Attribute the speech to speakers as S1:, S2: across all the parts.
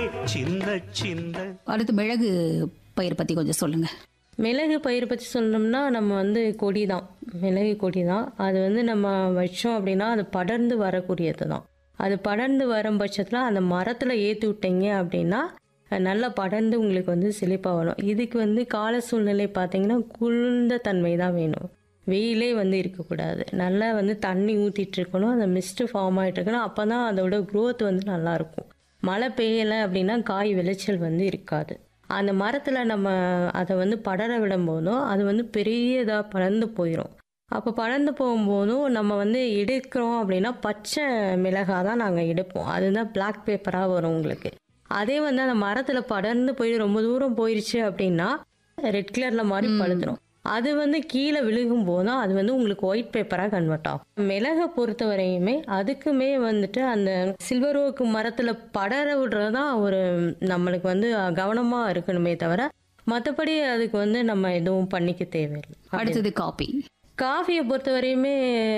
S1: சின்ன சின்ன
S2: அடுத்து மிளகு பயிர் பத்தி கொஞ்சம் சொல்லுங்க
S3: மிளகு பயிர் பற்றி சொல்லணும்னா நம்ம வந்து கொடி தான் மிளகு கொடி தான் அது வந்து நம்ம வச்சோம் அப்படின்னா அது படர்ந்து வரக்கூடியது தான் அது படர்ந்து வரும் பட்சத்தில் அந்த மரத்தில் ஏற்றி விட்டீங்க அப்படின்னா அது நல்லா படர்ந்து உங்களுக்கு வந்து செழிப்பாக வரும் இதுக்கு வந்து கால சூழ்நிலை பார்த்தீங்கன்னா குளிர்ந்த தன்மை தான் வேணும் வெயிலே வந்து இருக்கக்கூடாது நல்லா வந்து தண்ணி ஊற்றிட்டு இருக்கணும் அந்த மிஸ்ட்டு ஃபார்ம் ஆகிட்டு இருக்கணும் அப்போ தான் அதோட growth வந்து நல்லா இருக்கும் மழை பெய்யலை அப்படின்னா காய் விளைச்சல் வந்து இருக்காது அந்த மரத்தில் நம்ம அதை வந்து படர விடும் போதும் அது வந்து பெரியதாக படர்ந்து போயிடும் அப்போ படர்ந்து போகும்போதும் நம்ம வந்து எடுக்கிறோம் அப்படின்னா பச்சை மிளகாய் தான் நாங்கள் எடுப்போம் அதுதான் பிளாக் பேப்பராக வரும் உங்களுக்கு அதே வந்து அந்த மரத்தில் படர்ந்து போய் ரொம்ப தூரம் போயிருச்சு அப்படின்னா ரெட் கலரில் மாதிரி பழுத்துரும் அது வந்து கீழே விழுகும் போதும் அது வந்து உங்களுக்கு ஒயிட் பேப்பராக கன்வெர்ட் ஆகும் மிளகை பொறுத்த வரையுமே அதுக்குமே வந்துட்டு அந்த சில்வர் ஓக்கு மரத்தில் படர விடுறது தான் ஒரு நம்மளுக்கு வந்து கவனமாக இருக்கணுமே தவிர மற்றபடி அதுக்கு வந்து நம்ம எதுவும் பண்ணிக்க தேவையில்லை
S2: அடுத்தது காபி
S3: காஃபியை பொறுத்த வரையுமே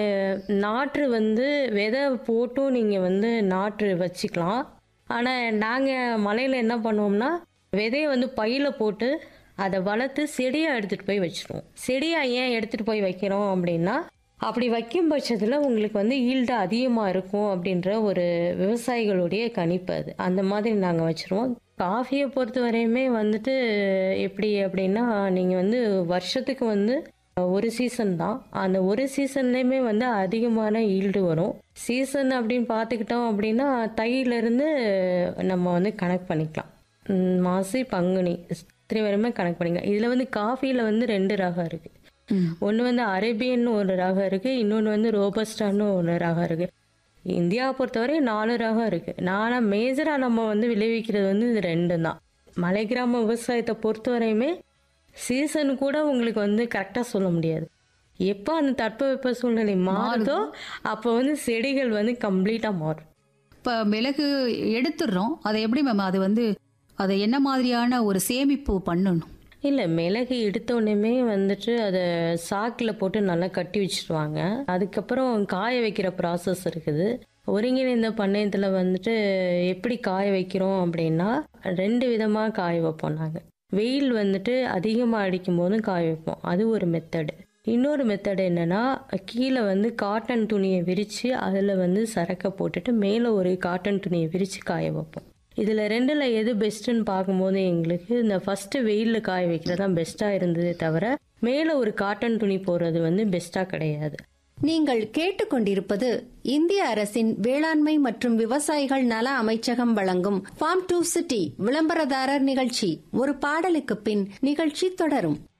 S3: நாற்று வந்து விதை போட்டும் நீங்கள் வந்து நாற்று வச்சுக்கலாம் ஆனால் நாங்கள் மலையில் என்ன பண்ணுவோம்னா விதையை வந்து பையில் போட்டு அதை வளர்த்து செடியாக எடுத்துகிட்டு போய் வச்சிருவோம் செடியாக ஏன் எடுத்துகிட்டு போய் வைக்கிறோம் அப்படின்னா அப்படி வைக்கும் பட்சத்தில் உங்களுக்கு வந்து ஈல்டு அதிகமாக இருக்கும் அப்படின்ற ஒரு விவசாயிகளுடைய கணிப்பு அது அந்த மாதிரி நாங்கள் வச்சுருவோம் காஃபியை பொறுத்த வரையுமே வந்துட்டு எப்படி அப்படின்னா நீங்கள் வந்து வருஷத்துக்கு வந்து ஒரு சீசன் தான் அந்த ஒரு சீசன்லேயுமே வந்து அதிகமான ஈல்டு வரும் சீசன் அப்படின்னு பார்த்துக்கிட்டோம் அப்படின்னா தையிலேருந்து நம்ம வந்து கனெக்ட் பண்ணிக்கலாம் ம், மாசி பங்குனி இத்தனை வரையுமே கனெக்ட் பண்ணிக்கலாம் இதில் வந்து காஃபியில் வந்து ரெண்டு ரகம் இருக்குது
S2: ம்.
S3: ஒன்று வந்து அரேபியன் ஒரு ரகம் இருக்குது இன்னொன்று வந்து ரோபஸ்டான்னு ஒரு ரகம் இருக்குது இந்தியாவை பொறுத்தவரை நாலு ரகம் இருக்குது நானும் மேஜராக நம்ம வந்து விளைவிக்கிறது வந்து இது ரெண்டு தான் மலை கிராம விவசாயத்தை பொறுத்தவரையுமே சீசன் கூட உங்களுக்கு வந்து கரெக்டாக சொல்ல முடியாது எப்போ அந்த தட்பவெப்ப சூழ்நிலை மாறுதோ அப்போ வந்து செடிகள் வந்து கம்ப்ளீட்டாக மாறும்
S2: இப்ப மிளகு எடுத்துடுறோம் அதை எப்படி மேம் அது வந்து அதை என்ன மாதிரியான ஒரு சேமிப்பு பண்ணணும்
S3: இல்லை மிளகு எடுத்த உடனேமே வந்துட்டு அதை சாக்கில் போட்டு நல்லா கட்டி வச்சிருவாங்க அதுக்கப்புறம் காய வைக்கிற ப்ராசஸ் இருக்குது ஒருங்கிணைந்த பண்ணையத்தில் வந்துட்டு எப்படி காய வைக்கிறோம் அப்படின்னா ரெண்டு விதமாக காய வைப்போம் நாங்கள் வெயில் வந்துட்டு அதிகமாக அடிக்கும் போதும் காய வைப்போம் அது ஒரு மெத்தடு இன்னொரு மெத்தட் என்னன்னா கீழே வந்து காட்டன் துணியை விரித்து அதில் வந்து சரக்கை போட்டுட்டு மேலே ஒரு காட்டன் துணியை விரித்து காய வைப்போம் இதில் ரெண்டில் எது பெஸ்ட்டுன்னு பார்க்கும்போது எங்களுக்கு இந்த ஃபஸ்ட்டு வெயிலில் காய வைக்கிறது தான் பெஸ்ட்டாக இருந்ததே தவிர மேலே ஒரு காட்டன் துணி போடுறது வந்து பெஸ்ட்டாக கிடையாது
S4: நீங்கள் கேட்டுக்கொண்டிருப்பது இந்திய அரசின் வேளாண்மை மற்றும் விவசாயிகள் நல அமைச்சகம் வழங்கும் ஃபார்ம் டு சிட்டி விளம்பரதாரர் நிகழ்ச்சி ஒரு பாடலுக்கு பின் நிகழ்ச்சி தொடரும்